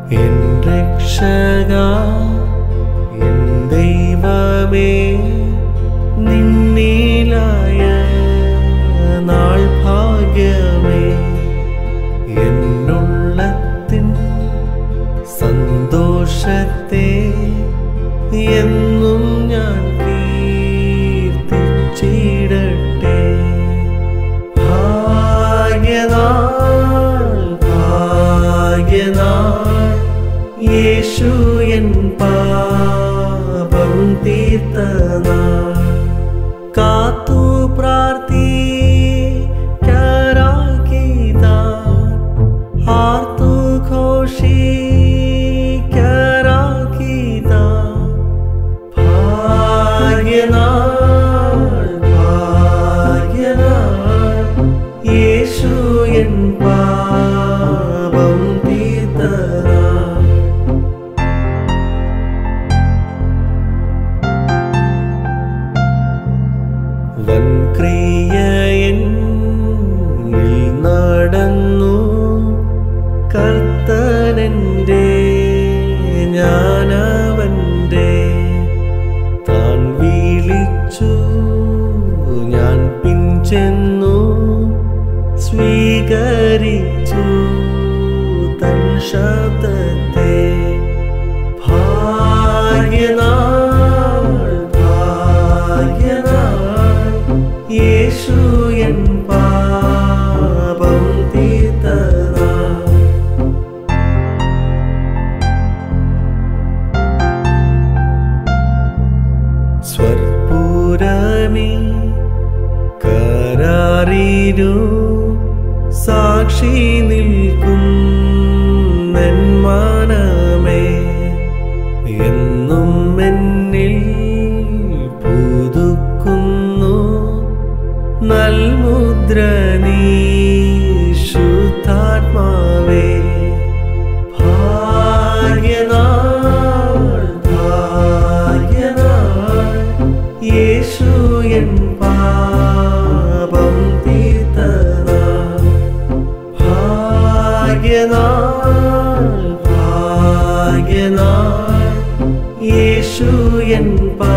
N രക്ഷക N ദൈവമേ നിന്നിലായ നാൾ ഭാഗ്യമേ എന്നുള്ളത്തിൻ സന്തോഷത്തെ എന്നും ഞാൻ കീർത്തിച്ചിടട്ടെ ഭാഗ്യനാൾ ഭാഗ്യനാൾ യേശു എൻ പാപം തീർത്ത നാൾ കാത്തു പ്രാർത്ഥിക്കരാക്കിതാ ആർത്തു ഘോഷിക്കരാക്കിതാ ഭാഗ്യനാൾ ഭാഗ്യനാൾ യേശു എൻ പാപം തീർത്ത നാൾ വൻക്രിയനിൽ നടന്നു കർത്തനന്റെ ഞാനവന്റെ താൻ വിളിച്ചു ഞാൻ പിൻചെന്നു സ്വീകരിച്ചു തൻ ശബ്ദത്തെ ഭാഗ്യനാൾ ഭാഗ്യനാൾ യേശു എൻ പാപം തീർത്ത നാൾ സ്വർപ്പുരമി കരാറിനു സാക്ഷി നിൽക്കും മനമേ എന്നും എന്നിൽ പുതുക്കുന്നു നൽമുദ്ര നീ ശുദ്ധാത്മാവേ ഭാഗ്യനാൾ ഭാഗ്യനാൾ യേശു എൻ പാപം തീർത്ത നാൾ ഭാഗ്യനാൾ ഭാഗ്യനാൾ യേശു എൻ പാ